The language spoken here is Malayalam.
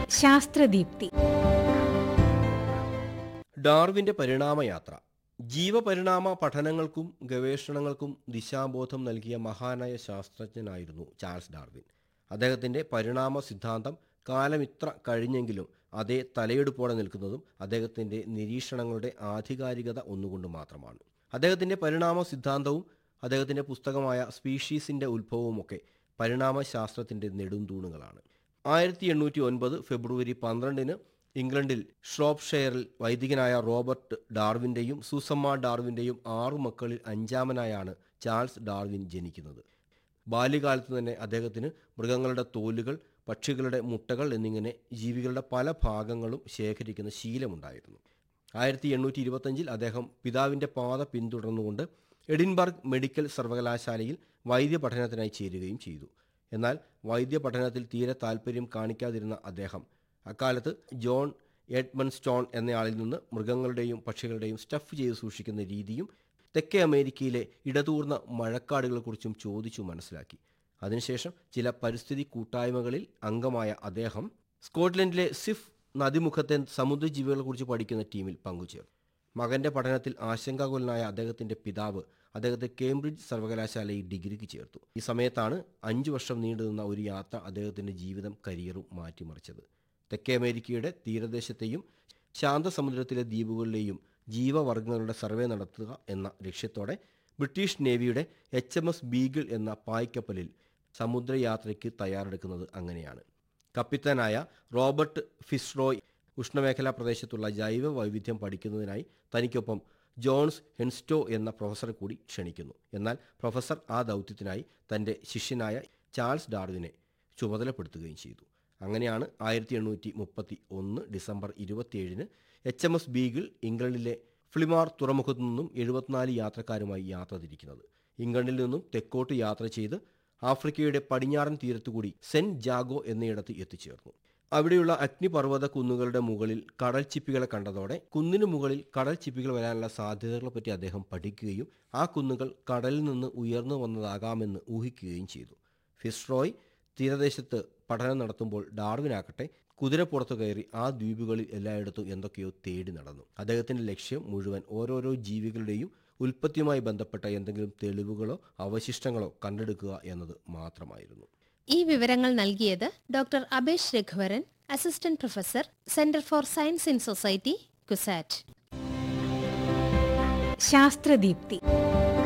ശാസ്ത്രദീപ്തി ഡാർവിന്റെ പരിണാമയാത്ര ജീവപരിണാമ പഠനങ്ങൾക്കും ഗവേഷണങ്ങൾക്കും ദിശാബോധം നൽകിയ മഹാനായ ശാസ്ത്രജ്ഞനായിരുന്നു ചാൾസ് ഡാർവിൻ അദ്ദേഹത്തിന്റെ പരിണാമ സിദ്ധാന്തം കാലമിത്ര കഴിഞ്ഞെങ്കിലും അതേ തലയെടുപ്പോടെ നിൽക്കുന്നതും അദ്ദേഹത്തിന്റെ നിരീക്ഷണങ്ങളുടെ ആധികാരികത ഒന്നുകൊണ്ട് മാത്രമാണ് അദ്ദേഹത്തിന്റെ പരിണാമ സിദ്ധാന്തവും അദ്ദേഹത്തിന്റെ പുസ്തകമായ സ്പീഷീസിന്റെ ഉത്ഭവവുമൊക്കെ പരിണാമശാസ്ത്രത്തിന്റെ നെടുന്തൂണുകളാണ് ആയിരത്തി എണ്ണൂറ്റി ഒൻപത് ഫെബ്രുവരി പന്ത്രണ്ടിന് ഇംഗ്ലണ്ടിൽ ഷ്രോപ്ഷെയറിൽ വൈദികനായ റോബർട്ട് ഡാർവിൻ്റെയും സൂസമ്മ ഡാർവിൻ്റെയും ആറു മക്കളിൽ അഞ്ചാമനായാണ് ചാൾസ് ഡാർവിൻ ജനിക്കുന്നത് ബാല്യകാലത്ത് തന്നെ അദ്ദേഹത്തിന് മൃഗങ്ങളുടെ തോലുകൾ പക്ഷികളുടെ മുട്ടകൾ എന്നിങ്ങനെ ജീവികളുടെ പല ഭാഗങ്ങളും ശേഖരിക്കുന്ന ശീലമുണ്ടായിരുന്നു ആയിരത്തി എണ്ണൂറ്റി ഇരുപത്തഞ്ചിൽ അദ്ദേഹം പിതാവിൻ്റെ പാത പിന്തുടർന്നുകൊണ്ട് എഡിൻബർഗ് മെഡിക്കൽ സർവകലാശാലയിൽ വൈദ്യപഠനത്തിനായി ചേരുകയും ചെയ്തു എന്നാൽ വൈദ്യപഠനത്തിൽ തീരെ താല്പര്യം കാണിക്കാതിരുന്ന അദ്ദേഹം അക്കാലത്ത് ജോൺ എഡ്മൺ സ്റ്റോൺ എന്നയാളിൽ നിന്ന് മൃഗങ്ങളുടെയും പക്ഷികളുടെയും സ്റ്റഫ് ചെയ്ത് സൂക്ഷിക്കുന്ന രീതിയും തെക്കേ അമേരിക്കയിലെ ഇടതൂർന്ന മഴക്കാടുകളെക്കുറിച്ചും ചോദിച്ചു മനസ്സിലാക്കി അതിനുശേഷം ചില പരിസ്ഥിതി കൂട്ടായ്മകളിൽ അംഗമായ അദ്ദേഹം സ്കോട്ട്ലൻഡിലെ സിഫ് നദിമുഖത്തെ സമുദ്രജീവികളെക്കുറിച്ച് പഠിക്കുന്ന ടീമിൽ പങ്കുചേർന്നു മകന്റെ പഠനത്തിൽ ആശങ്കാകുലനായ അദ്ദേഹത്തിന്റെ പിതാവ് അദ്ദേഹത്തെ കേംബ്രിഡ്ജ് സർവകലാശാലയിൽ ഡിഗ്രിക്ക് ചേർത്തു ഈ സമയത്താണ് അഞ്ചു വർഷം നീണ്ടുനിന്ന ഒരു യാത്ര അദ്ദേഹത്തിന്റെ ജീവിതം കരിയറും മാറ്റിമറിച്ചത് തെക്കേ അമേരിക്കയുടെ തീരദേശത്തെയും ശാന്തസമുദ്രത്തിലെ ദ്വീപുകളിലെയും ജീവവർഗങ്ങളുടെ സർവേ നടത്തുക എന്ന ലക്ഷ്യത്തോടെ ബ്രിട്ടീഷ് നേവിയുടെ എച്ച് എം എസ് ബീഗിൾ എന്ന പായ്ക്കപ്പലിൽ സമുദ്രയാത്രയ്ക്ക് തയ്യാറെടുക്കുന്നത് അങ്ങനെയാണ് കപ്പിത്താനായ റോബർട്ട് ഫിസ്റോയ് ഉഷ്ണമേഖലാ പ്രദേശത്തുള്ള ജൈവ വൈവിധ്യം പഠിക്കുന്നതിനായി തനിക്കൊപ്പം ജോൺസ് ഹെൻസ്റ്റോ എന്ന പ്രൊഫസറെ കൂടി ക്ഷണിക്കുന്നു എന്നാൽ പ്രൊഫസർ ആ ദൗത്യത്തിനായി തൻ്റെ ശിഷ്യനായ ചാൾസ് ഡാർവിനെ ചുമതലപ്പെടുത്തുകയും ചെയ്തു അങ്ങനെയാണ് ആയിരത്തി എണ്ണൂറ്റി മുപ്പത്തി ഒന്ന് ഡിസംബർ ഇരുപത്തിയേഴിന് എച്ച് എം എസ് ബീഗിൾ ഇംഗ്ലണ്ടിലെ ഫ്ലിമാർ തുറമുഖത്തു നിന്നും എഴുപത്തിനാല് യാത്രക്കാരുമായി യാത്ര തിരിക്കുന്നത് ഇംഗ്ലണ്ടിൽ നിന്നും തെക്കോട്ട് യാത്ര ചെയ്ത് ആഫ്രിക്കയുടെ പടിഞ്ഞാറൻ തീരത്തുകൂടി സെന്റ് ജാഗോ എന്നയിടത്ത് എത്തിച്ചേർന്നു അവിടെയുള്ള അഗ്നിപർവ്വത കുന്നുകളുടെ മുകളിൽ കടൽ ചിപ്പികളെ കണ്ടതോടെ കുന്നിനു മുകളിൽ കടൽ ചിപ്പികൾ വരാനുള്ള സാധ്യതകളെപ്പറ്റി അദ്ദേഹം പഠിക്കുകയും ആ കുന്നുകൾ കടലിൽ നിന്ന് ഉയർന്നു വന്നതാകാമെന്ന് ഊഹിക്കുകയും ചെയ്തു ഫിസ്റോയ് തീരദേശത്ത് പഠനം നടത്തുമ്പോൾ ഡാർവിനാകട്ടെ കുതിരപ്പുറത്തു കയറി ആ ദ്വീപുകളിൽ എല്ലായിടത്തും എന്തൊക്കെയോ തേടി നടന്നു അദ്ദേഹത്തിന്റെ ലക്ഷ്യം മുഴുവൻ ഓരോരോ ജീവികളുടെയും ഉൽപ്പത്തിയുമായി ബന്ധപ്പെട്ട എന്തെങ്കിലും തെളിവുകളോ അവശിഷ്ടങ്ങളോ കണ്ടെടുക്കുക എന്നത് മാത്രമായിരുന്നു ഈ വിവരങ്ങൾ നൽകിയത് doctor Abesh Raghuvaran assistant professor centre for science in society CUSAT ശാസ്ത്രദീപ്തി